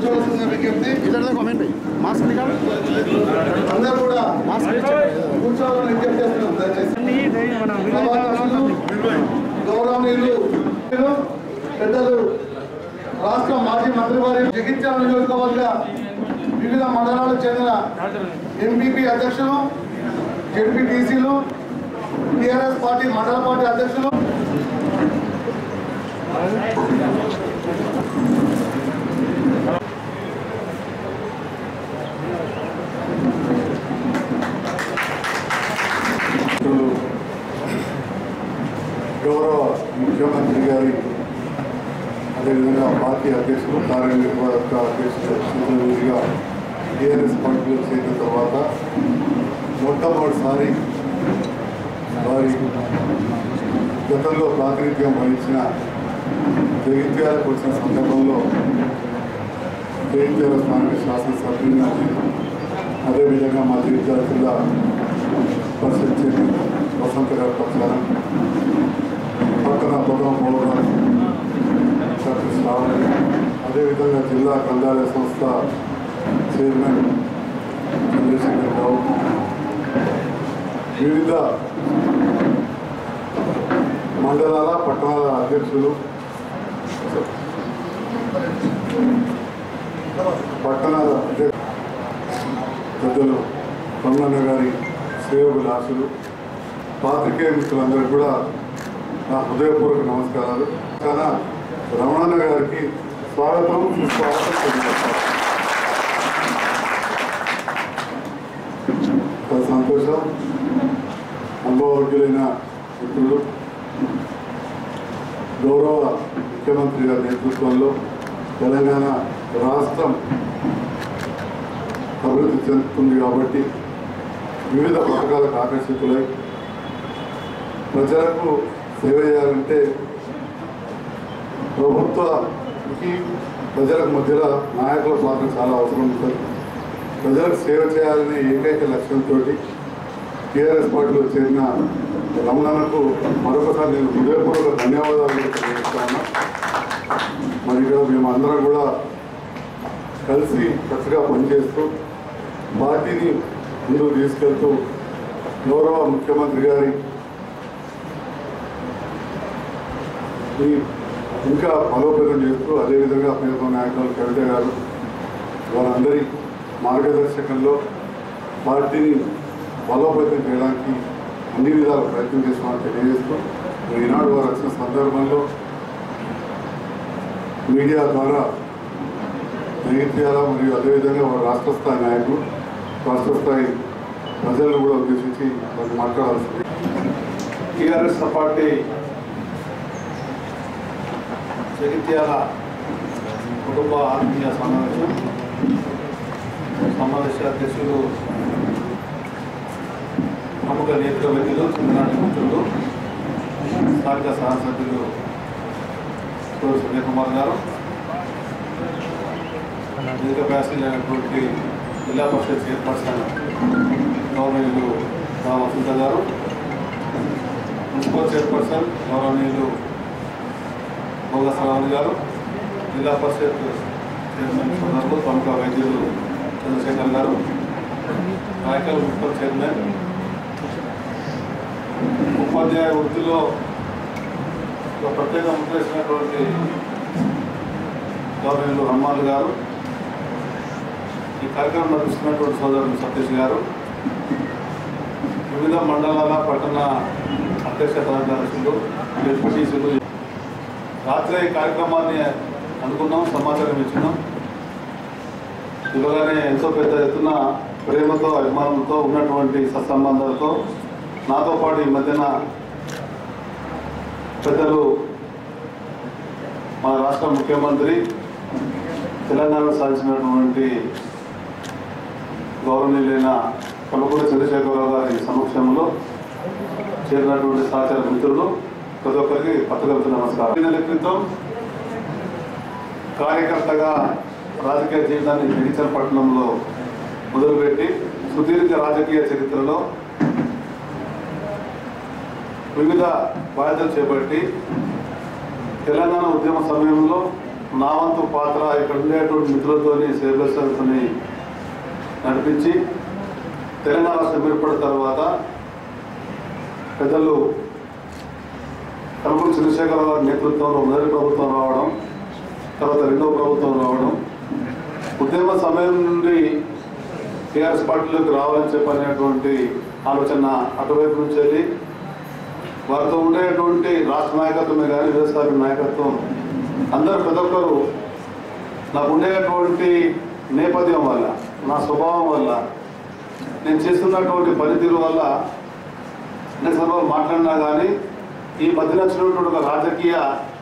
కూర్చోవలసిన విజ్ఞప్తి इधर देखो अमीन भाई मास्क निकाल అందరూ కూడా मास्क नीचे కూర్చోవాలని విజ్ఞప్తి చేస్తున్నాం దయచేసి సభాధ్యక్షులు, గౌరవనీయులు పెద్దలు రాష్ట్ర మాజీ మంత్రివారి జగిత్యాల నియోజకవర్గ వివిధ మండలాలకు చెందిన ఎంపీపీ అధ్యక్షులు జెడ్పీటీసీలు టీఆర్ఎస్ పార్టీ మండల పార్టీ అధ్యక్షులు ఇప్పుడు గౌరవ ముఖ్యమంత్రి గారి అదేవిధంగా పార్టీ అధ్యక్షులు కార్యనిర్వాహక అధ్యక్షులు చేతులుగా టీఆర్ఎస్ పార్టీలో చేరిన తర్వాత మొట్టమొదటిసారి వారి గతంలో ప్రాతినిధ్యం వహించిన జగిత్యాలకు వచ్చిన సందర్భంలో జగిత్యాల స్థానిక శాసనసభ్యులు అదేవిధంగా మా జగిత్యాల జిల్లా పరిషత్ చైర్మన్ వసంత గారి పక్షాన పక్కన పొగం పౌరం డాక్టర్ శ్రావణి అదేవిధంగా జిల్లా కందాలయ సంస్థ చైర్మన్ చంద్రశేఖర్ రావు వివిధ మండలాల పట్టణాల అధ్యక్షులు పట్టణాల అధ్యక్షులు పెద్దలు రమణన్న గారి శ్రేయోభిలాషులు పాత్రికేయ మిత్రులందరూ కూడా నా హృదయపూర్వక నమస్కారాలు చాలా రమణన్న గారికి స్వాగతం సుస్వాగతం తెలియజేస్తాను చాలా సంతోషం అనుభవజ్ఞులైన మిత్రులు గౌరవ ముఖ్యమంత్రి గారి నేతృత్వంలో తెలంగాణ రాష్ట్రం అభివృద్ధి చెందుతుంది కాబట్టి వివిధ పథకాలకు ఆకర్షితులై ప్రజలకు సేవ చేయాలంటే ప్రభుత్వానికి ప్రజలకు మధ్యలో నాయకుల పాత్ర చాలా అవసరం ఉంటుంది ప్రజలకు సేవ చేయాలనే ఏకైక లక్ష్యంతో టీఆర్ఎస్ పార్టీలో చేరిన రమణకు మరొకసారి నేను హృదయపూర్వక ధన్యవాదాలు తెలియజేస్తా ఉన్నా మరి ఇక్కడ మేమందరం కూడా కలిసి చక్కగా పనిచేస్తూ పార్టీని ముందుకు తీసుకెళ్తూ గౌరవ ముఖ్యమంత్రి గారి ఈ ఇంకా బలోపేతం చేస్తూ అదేవిధంగా ప్రియమ నాయకులు కవిత గారు వారందరి మార్గదర్శకంలో పార్టీని బలోపేతం చేయడానికి అన్ని విధాల ప్రయత్నం చేస్తున్నామని తెలియజేస్తూ మరి ఈనాడు వారు వచ్చిన సందర్భంలో మీడియా ద్వారా జగిత్యాల మరియు అదేవిధంగా వారు రాష్ట్ర స్థాయి నాయకులు రాష్ట్ర స్థాయి ప్రజలను కూడా ఉద్దేశించి వారు మాట్లాడాల్సింది టీఆర్ఎస్ పార్టీ జగిత్యాల కుటుంబ ఆత్మీయ సమావేశం సమావేశ అధ్యక్షులు ప్రముఖ నేతృ వ్యక్తులు చంద్రనాటి మిత్రులు స్థానిక సహసభ్యులు సూర్య సునీల్ కుమార్ గారు వేదిక వ్యాసం అయినటువంటి జిల్లా పరిషత్ చైర్పర్సన్ గౌరవనీయులు రామ వసంత గారు మున్సిపల్ చైర్పర్సన్ గౌరవనీయులు భోగ శ్రావణి గారు జిల్లా పరిషత్ చైర్మన్ సోదరులు ప్రముఖ వైద్యులు చంద్రశేఖర్ గారు నాయకల్ మున్సిపల్ చైర్మన్ ఉపాధ్యాయ వృత్తిలో ఒక ప్రత్యేక ముద్ర వేసినటువంటి గౌరవనీయులు హనుమాన్ గారు ఈ కార్యక్రమం నడిపిస్తున్నటువంటి సోదరులు సతీష్ గారు వివిధ మండలాల పట్టణ అధ్యక్ష కార్యదర్శులు డిప్యూటీసులు రాత్రి ఈ కార్యక్రమాన్ని అనుకున్నాం సమాచారం ఇచ్చినాం ఇవ్వగానే ఎంతో పెద్ద ఎత్తున ప్రేమతో అభిమానంతో ఉన్నటువంటి సత్సంబంధాలతో నాతో పాటు ఈ మధ్యన పెద్దలు మన రాష్ట్ర ముఖ్యమంత్రి తెలంగాణ సాధించినటువంటి గౌరవనీయులైన కల్వకూరి చంద్రశేఖరరావు గారి సమక్షంలో చేరినటువంటి సహచర మిత్రులు ప్రతి ఒక్కరికి పత్రికలతో నమస్కారం ఈ నెల క్రితం కార్యకర్తగా రాజకీయ జీవితాన్ని జగిత్యాల పట్టణంలో మొదలుపెట్టి సుదీర్ఘ రాజకీయ చరిత్రలో వివిధ బాధ్యతలు చేపట్టి తెలంగాణ ఉద్యమ సమయంలో నా వంతు పాత్ర ఇక్కడ ఉండేటువంటి మిత్రులతోని సేవలతో నడిపించి తెలంగాణ రాష్ట్రం ఏర్పడిన తర్వాత పెద్దలు కల్పూరి చంద్రశేఖరరావు గారి నేతృత్వంలో మొదటి ప్రభుత్వం రావడం తర్వాత రెండవ ప్రభుత్వం రావడం ఉద్యమ సమయం నుండి టీఆర్ఎస్ పార్టీలోకి రావాలని చెప్పనేటువంటి ఆలోచన అటువైపు నుంచి వెళ్ళి వారితో ఉండేటువంటి రాష్ట్ర నాయకత్వమే కానీ వ్యవసాయ నాయకత్వం అందరూ ప్రతి ఒక్కరు నాకు ఉండేటువంటి నేపథ్యం వల్ల నా స్వభావం వల్ల నేను చేస్తున్నటువంటి పనితీరు వల్ల అనేక సందర్భాలు మాట్లాడినా కానీ ఈ మధ్యన వచ్చినటువంటి ఒక రాజకీయ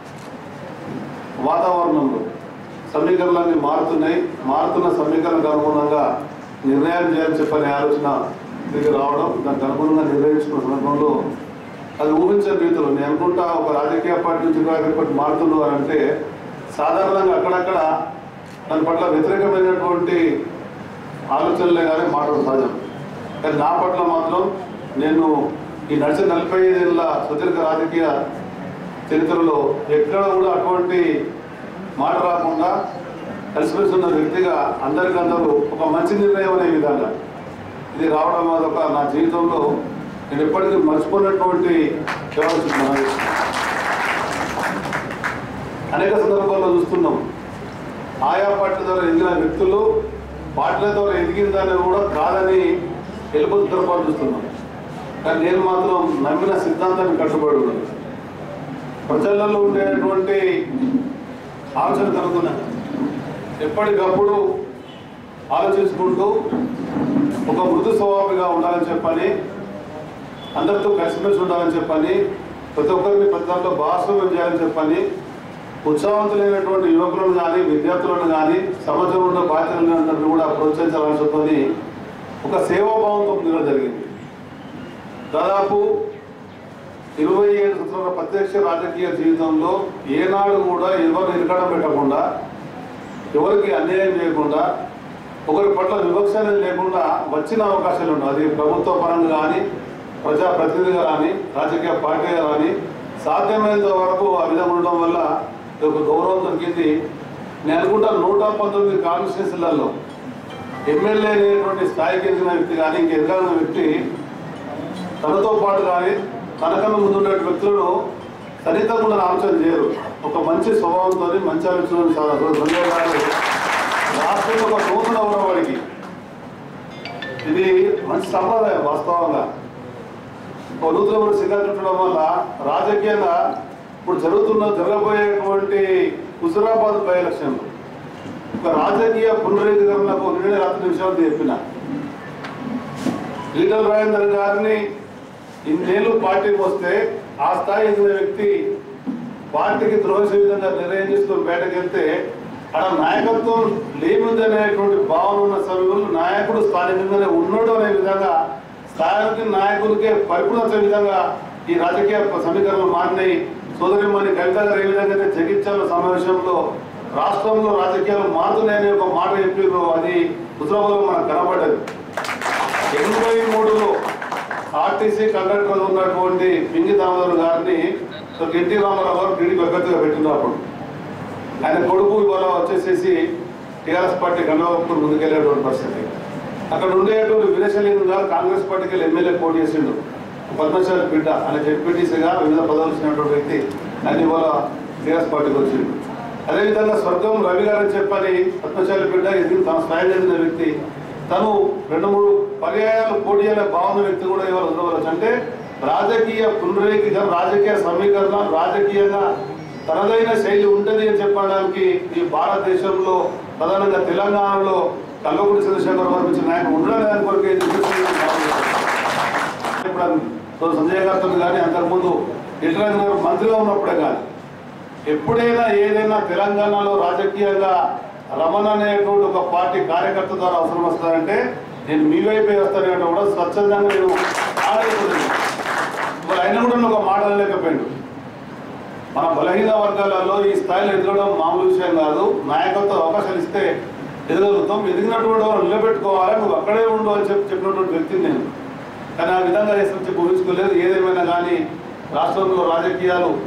వాతావరణంలో సమీకరణలన్నీ మారుతున్నాయి మారుతున్న సమీకరణకు అనుగుణంగా నిర్ణయాలు చేయాలని చెప్పనే ఆలోచన తిరిగి రావడం దానికి అనుగుణంగా నిర్ణయించుకున్న సందర్భంలో అది ఊహించని రీతిలో నేను అనుకుంటా ఒక రాజకీయ పార్టీ నుంచి ఇంకో రాజకీయ పార్టీ మారుతుండు అని అంటే సాధారణంగా అక్కడక్కడ దాని పట్ల వ్యతిరేకమైనటువంటి ఆలోచనలే కానీ మాటలు సహజం కానీ నా పట్ల మాత్రం నేను ఈ నడిచిన నలభై ఐదేళ్ళ సుదీర్ఘ రాజకీయ చరిత్రలో ఎక్కడ కూడా అటువంటి మాట రాకుండా కలిసిమెలిసి ఉన్న వ్యక్తిగా అందరికందరూ ఒక మంచి నిర్ణయం అనే విధంగా ఇది రావడం అదొక నా జీవితంలో నేను ఎప్పటికీ మర్చిపోయినటువంటి వ్యవస్థ మనం అనేక సందర్భాల్లో చూస్తున్నాం ఆయా పార్టీ ద్వారా ఎదిగిన వ్యక్తులు పార్టీల ద్వారా ఎదిగిందని కూడా కాదని వెళ్ళిపోతు సందర్భాలు చూస్తున్నాం కానీ నేను మాత్రం నమ్మిన సిద్ధాంతాన్ని కట్టుబడి ఉన్నాను ప్రజలలో ఉండేటువంటి ఆలోచన కలుగుతున్నాను ఎప్పటికప్పుడు ఆలోచించుకుంటూ ఒక మృదు స్వభావిగా ఉండాలని చెప్పని అందరితో కలిసిమెలిసి ఉండాలని చెప్పని ప్రతి ఒక్కరిని ప్రతి దాంట్లో భాగస్వామ్యం చేయాలని చెప్పని ఉత్సాహవంతులైనటువంటి యువకులను కానీ విద్యార్థులను కానీ సమాజంలో ఉన్న బాధ్యతలను కూడా ప్రోత్సహించాలని చెప్పని ఒక సేవాభావంతో ముందుగా జరిగింది దాదాపు ఇరవై ఏడు సంవత్సరాల ప్రత్యక్ష రాజకీయ జీవితంలో ఏనాడు కూడా ఎవరు ఇరకడం పెట్టకుండా ఎవరికి అన్యాయం చేయకుండా ఒకరి పట్ల వివక్ష అనేది లేకుండా వచ్చిన అవకాశాలు ఉన్నాయి అది ప్రభుత్వ పరంగా కానీ ప్రజాప్రతినిధిగా కానీ రాజకీయ పార్టీగా కానీ సాధ్యమైనంత వరకు ఆ విధంగా ఉండడం వల్ల ఇది ఒక గౌరవం దొరికింది నేను అనుకుంటా నూట పంతొమ్మిది కాన్స్టిట్యూన్సీలలో ఎమ్మెల్యే అనేటువంటి స్థాయికి ఎదిగిన వ్యక్తి కానీ ఇంక ఎదగాలని వ్యక్తి తనతో పాటు కానీ తనకన్నా ముందు ఉండే వ్యక్తులను సన్నిహితంగా ఆలోచన చేయరు ఒక మంచి స్వభావంతో మంచి ఆలోచన సంజయ్ గారు రాష్ట్రంలో ఒక నూతన ఉన్నవాడికి ఇది మంచి సంప్రదాయం వాస్తవంగా ఒక నూతన ఊరు సిద్ధాంతం ఉండడం వల్ల రాజకీయంగా ఇప్పుడు జరుగుతున్న జరగబోయేటువంటి హుజురాబాద్ బై ఎలక్షన్ ఒక రాజకీయ పునరుద్ధరణకు నిన్న రాత్రి నిమిషాలు చెప్పిన ఈటల రాజేందర్ గారిని ఇన్నేళ్ళు పార్టీకి వస్తే ఆ స్థాయి ఎదిగిన వ్యక్తి పార్టీకి ద్రోహించే విధంగా నిర్ణయం చేసుకుని బయటకు వెళ్తే అక్కడ నాయకత్వం లేముంది అనేటువంటి భావన ఉన్న సమయంలో నాయకుడు స్థానికంగానే ఉన్నాడు అనే విధంగా స్థానిక నాయకులకే పరిపూర్ణత విధంగా ఈ రాజకీయ సమీకరణలు మారినాయి సోదరిమణి కవిత గారు ఏ విధంగా అయితే జగిత్యాల సమావేశంలో రాష్ట్రంలో రాజకీయాలు మారుతున్నాయని ఒక మాట చెప్పారు అది హుజరాబాద్లో మనకు కనబడ్డది ఎనభై మూడులో ఆర్టీసీ కండక్టర్ ఉన్నటువంటి పింగి దామోదర్ గారిని ఒక ఎన్టీ రామారావు గారు టీడీపీ అభ్యర్థిగా పెట్టింది అప్పుడు ఆయన కొడుకు ఇవాళ వచ్చేసేసి టీఆర్ఎస్ పార్టీ గండవప్పుడు ముందుకెళ్ళేటువంటి పరిస్థితి అక్కడ ఉండేటువంటి వీరేశలింగం గారు కాంగ్రెస్ పార్టీకి వెళ్ళి ఎమ్మెల్యే పోటీ చేసిండు పద్మశాలి బిడ్డ ఆయన జడ్పీటీసీగా వివిధ పదవులు ఇచ్చినటువంటి వ్యక్తి ఆయన ఇవాళ టీఆర్ఎస్ పార్టీకి వచ్చిండు అదేవిధంగా స్వర్గం రవి గారు అని చెప్పని పద్మశాలి బిడ్డ ఎదిగి తన స్థాయి చెందిన వ్యక్తి తను రెండు మూడు పర్యాయాలు పోటీ చేయాలనే భావన వ్యక్తి కూడా ఇవాళ ఉండవచ్చు అంటే రాజకీయ పునరేకీకరణ రాజకీయ సమీకరణ రాజకీయంగా తనదైన శైలి ఉంటుంది అని చెప్పడానికి ఈ భారతదేశంలో ప్రధానంగా తెలంగాణలో కల్వకుడి చంద్రశేఖర్ గారు ఇచ్చిన నాయకుడు ఉండడానికి కొరకు ఏం చేస్తున్నారు? ఇప్పుడు సంజయ్ గారితో కానీ అంతకుముందు ఇటరాజు గారు మంత్రిగా ఉన్నప్పుడే కానీ ఎప్పుడైనా ఏదైనా తెలంగాణలో రాజకీయంగా రమణ అనేటువంటి ఒక పార్టీ కార్యకర్త ద్వారా అవసరం వస్తారంటే నేను మీ వైపే వస్తానంటే కూడా స్వచ్ఛందంగా నేను ఆడైపోతుంది మరి అయినా కూడా నేను ఒక మాట అనలేకపోయాడు మన బలహీన వర్గాలలో ఈ స్థాయిలో ఎదగడం మామూలు విషయం కాదు నాయకత్వ అవకాశాలు ఇస్తే ఎదగలుగుతాం ఎదిగినటువంటి వాళ్ళు నిలబెట్టుకోవాలి నువ్వు అక్కడే ఉండు అని చెప్పి చెప్పినటువంటి వ్యక్తిని నేను కానీ ఆ విధంగా చేసిన చెప్పి ఊహించుకోలేదు ఏదేమైనా కానీ రాష్ట్రంలో రాజకీయాలు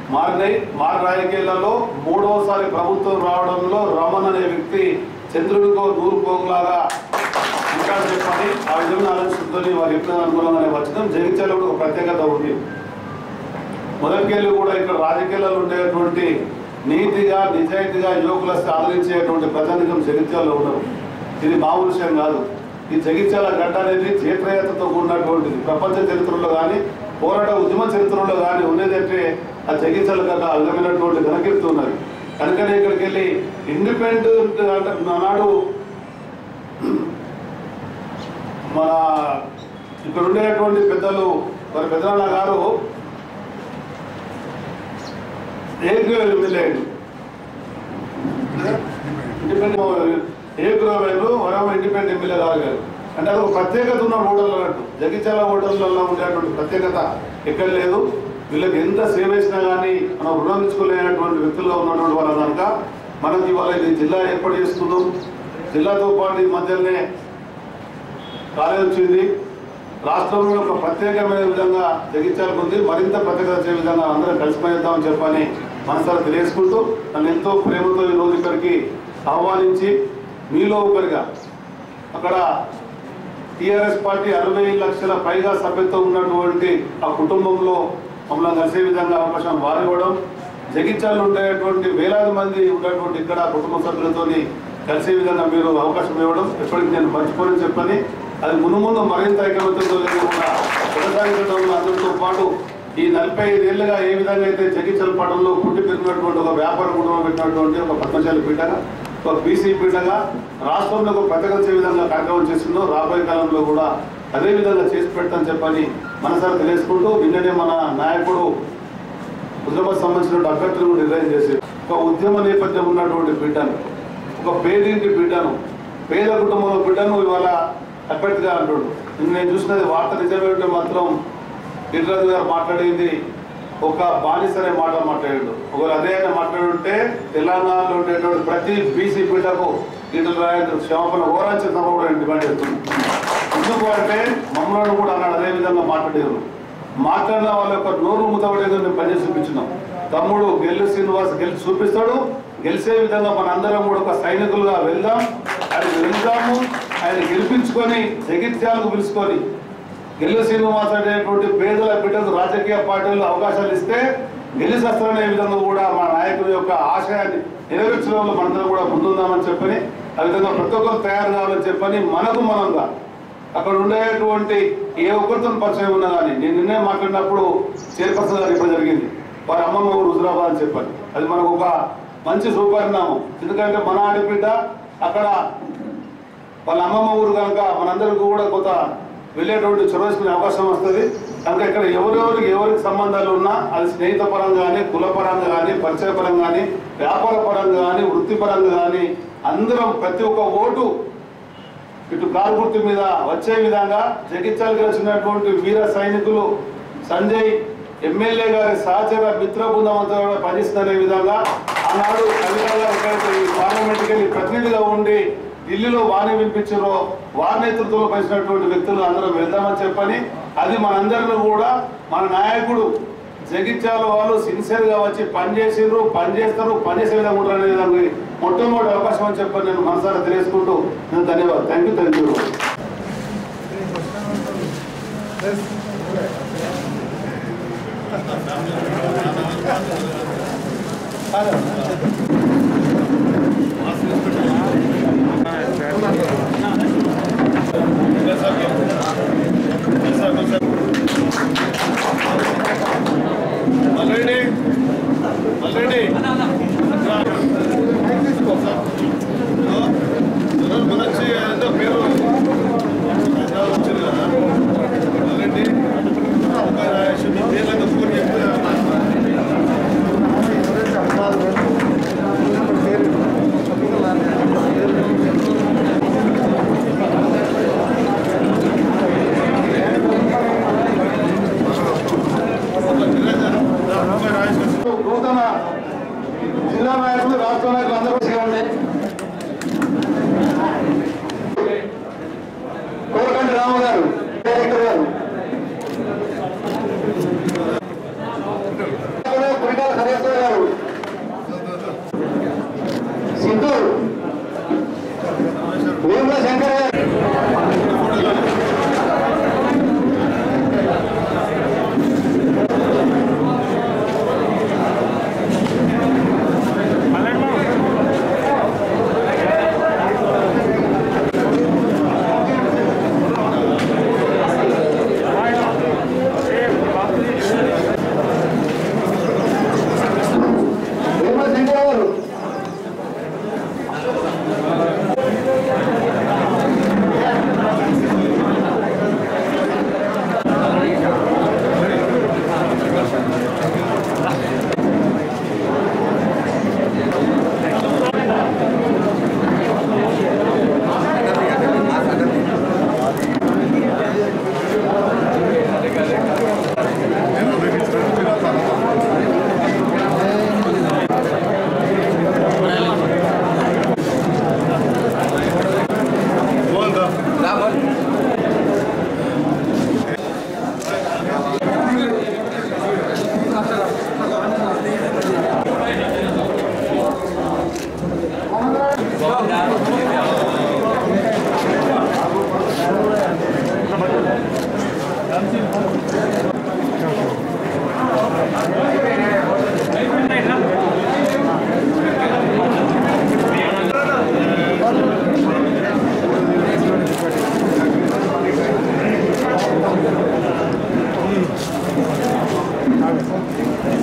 మారినాయి మారి రాజకీయాలలో మూడవసారి ప్రభుత్వం రావడంలో రమణ్ అనే వ్యక్తి చంద్రుడికో నూరు పోగులాగా ఇంకా చెప్పని ఆ విధంగా ఆలోచనతో వారు చెప్పిన అనుకూలంగానే వచ్చినాం జగిత్యాల కూడా ఒక ప్రత్యేకత ఉంది మొదటికెళ్ళి కూడా ఇక్కడ రాజకీయాలలో ఉండేటువంటి నీతిగా నిజాయితీగా యువకులకు ఆదరించేటువంటి ప్రజానికం జగిత్యాలలో ఉన్నారు ఇది మామూలు విషయం కాదు ఈ జగిత్యాల గడ్డ అనేది చైత్రయాత్రతో కూడినటువంటిది ప్రపంచ చరిత్రలో కానీ పోరాట ఉద్యమ చరిత్రలో కానీ ఉన్నదంటే ఆ జగిత్యాల గడ్డ అల్లమైనటువంటి ఘనకీర్తి ఉన్నది కనుకనే ఇక్కడికి వెళ్ళి ఇండిపెండెంట్ అంటే నాడు మన ఇక్కడ ఉండేటువంటి పెద్దలు మరి పెద్దనాన్న గారు ఏగ్రో ఎమ్మెల్యే ఇండిపెండెంట్ ఏగ్రో వేరు వరం ఇండిపెండెంట్ ఎమ్మెల్యే కాగలరు అంటే అది ఒక ప్రత్యేకత ఉన్న ఓటర్లు అన్నట్టు జగిత్యాల ఓటర్లలో ఉండేటువంటి ప్రత్యేకత ఎక్కడ లేదు వీళ్ళకి ఎంత సేవ చేసినా కానీ మనం రుణం తీసుకోలేనటువంటి వ్యక్తులుగా ఉన్నటువంటి వాళ్ళ కనుక మనకి ఇవాళ ఇది జిల్లా ఏర్పాటు చేసుకున్నాం జిల్లాతో పాటు ఈ మధ్యలోనే కాలేజ్ వచ్చింది రాష్ట్రంలో ఒక ప్రత్యేకమైన విధంగా జగించాలకు ఉంది మరింత ప్రత్యేకత వచ్చే విధంగా అందరం కలిసిపోయేద్దామని చెప్పని మనసారి తెలియజేసుకుంటూ నన్ను ఎంతో ప్రేమతో ఈ రోజు ఇక్కడికి ఆహ్వానించి మీలో ఒకరిగా అక్కడ టీఆర్ఎస్ పార్టీ అరవై లక్షల పైగా సభ్యత్వం ఉన్నటువంటి ఆ కుటుంబంలో మమ్మల్ని కలిసే విధంగా అవకాశం వారు ఇవ్వడం జగిత్యాలు ఉండేటువంటి వేలాది మంది ఉన్నటువంటి ఇక్కడ కుటుంబ సభ్యులతోని కలిసే విధంగా మీరు అవకాశం ఇవ్వడం ఎప్పటికీ నేను మర్చిపోనని చెప్పని అది మును ముందు మరింత ఐకమత్యంతో లేకుండా కొనసాగించడంలో అందరితో పాటు ఈ నలభై ఐదేళ్లుగా ఏ విధంగా అయితే జగిత్యాల పట్టణంలో పుట్టి పెరిగినటువంటి ఒక వ్యాపార కుటుంబం పెట్టినటువంటి ఒక పద్మశాలి పీఠగా ఒక బీసీ పీఠగా రాష్ట్రంలో ఒక ప్రత్యేకత వచ్చే విధంగా కార్యక్రమం చేసిందో రాబోయే కాలంలో కూడా అదే విధంగా చేసి పెడతాని చెప్పని మనసారి తెలియజేసుకుంటూ నిన్ననే మన నాయకుడు హుజరాబాద్ సంబంధించిన అభ్యర్థులు కూడా నిర్ణయం చేసి ఒక ఉద్యమ నేపథ్యం ఉన్నటువంటి బిడ్డను ఒక పేదింటి బిడ్డను పేద కుటుంబంలో బిడ్డను ఇవాళ అభ్యర్థిగా అంటాడు నిన్న నేను చూసినది వార్త నిజమేంటే మాత్రం గిరిరాజు గారు మాట్లాడింది ఒక బానిస అనే మాట మాట్లాడాడు ఒకవేళ అదే ఆయన మాట్లాడుంటే తెలంగాణలో ఉండేటువంటి ప్రతి బీసీ బిడ్డకు ఈటల రాజేంద్ర క్షమాపణ ఓరాంచిన సభ కూడా నేను డిమాండ్ చేస్తున్నాను ఎందుకు అంటే మమ్మల్ని కూడా అన్నాడు అదే విధంగా మాట్లాడారు మాట్లాడిన వాళ్ళ యొక్క నోరు ముతబడేదో మేము పనిచేసి చూపించినాం తమ్ముడు గెల్లు శ్రీనివాస్ గెలిచి చూపిస్తాడు గెలిచే విధంగా మన అందరం కూడా ఒక సైనికులుగా వెళ్దాం ఆయన వెళ్దాము ఆయన గెలిపించుకొని జగిత్యాలకు పిలుచుకొని గెల్లు శ్రీనివాస్ అనేటువంటి పేదల బిడ్డకు రాజకీయ పార్టీలు అవకాశాలు ఇస్తే గెలిచేస్తారనే విధంగా కూడా మన నాయకుడి యొక్క ఆశయాన్ని నెరవేర్చడంలో మనందరం కూడా ముందుందామని చెప్పని ఆ విధంగా ప్రతి ఒక్కరు తయారు కావాలని చెప్పని మనకు మనంగా అక్కడ ఉండేటువంటి ఏ ఒక్కరితో పరిచయం ఉన్నా కానీ నేను నిన్నే మాట్లాడినప్పుడు చైర్పర్సన్ గారు ఇప్పుడు జరిగింది వారి అమ్మమ్మ ఊరు హుజరాబాద్ అని చెప్పాను అది మనకు ఒక మంచి సుపరిణామం ఎందుకంటే మన ఆడబిడ్డ అక్కడ వాళ్ళ అమ్మమ్మ ఊరు కనుక మనందరికీ కూడా కొంత వెళ్ళేటువంటి చొరవేసుకునే అవకాశం వస్తుంది కనుక ఇక్కడ ఎవరెవరికి ఎవరికి సంబంధాలు ఉన్నా అది స్నేహిత పరంగా కానీ కుల పరంగా కానీ పరిచయ పరంగా కానీ వ్యాపార పరంగా కానీ వృత్తిపరంగా కానీ అందరం ప్రతి ఒక్క ఓటు ఇటు కారు గుర్తు మీద వచ్చే విధంగా జగిత్యాలకు వచ్చినటువంటి వీర సైనికులు సంజయ్ ఎమ్మెల్యే గారి సహచర మిత్ర బృందంతో కూడా పనిస్తున్న విధంగా ఆనాడు కవిత గారు ఎక్కడైతే ఈ పార్లమెంట్కి వెళ్ళి ప్రతినిధిగా ఉండి ఢిల్లీలో వాణి వినిపించారో వారి నేతృత్వంలో పనిచినటువంటి వ్యక్తులు అందరం వెళ్దామని చెప్పని అది మనందరిలో కూడా మన నాయకుడు జగిత్యాల వాళ్ళు సిన్సియర్ గా వచ్చి పని చేసిర్రు పని చేస్తారు పని చేసే విధంగా ఉంటారు అనే దానికి మొట్టమొదటి అవకాశం అని చెప్పని నేను మనసారా తెలియజేసుకుంటూ నేను ధన్యవాదాలు thank you thank you already already మనొచ్చి ఏదో పేరు వచ్చింది కదా ఆల్రెడీ పేర్లు ఫోన్ చెప్తే సార్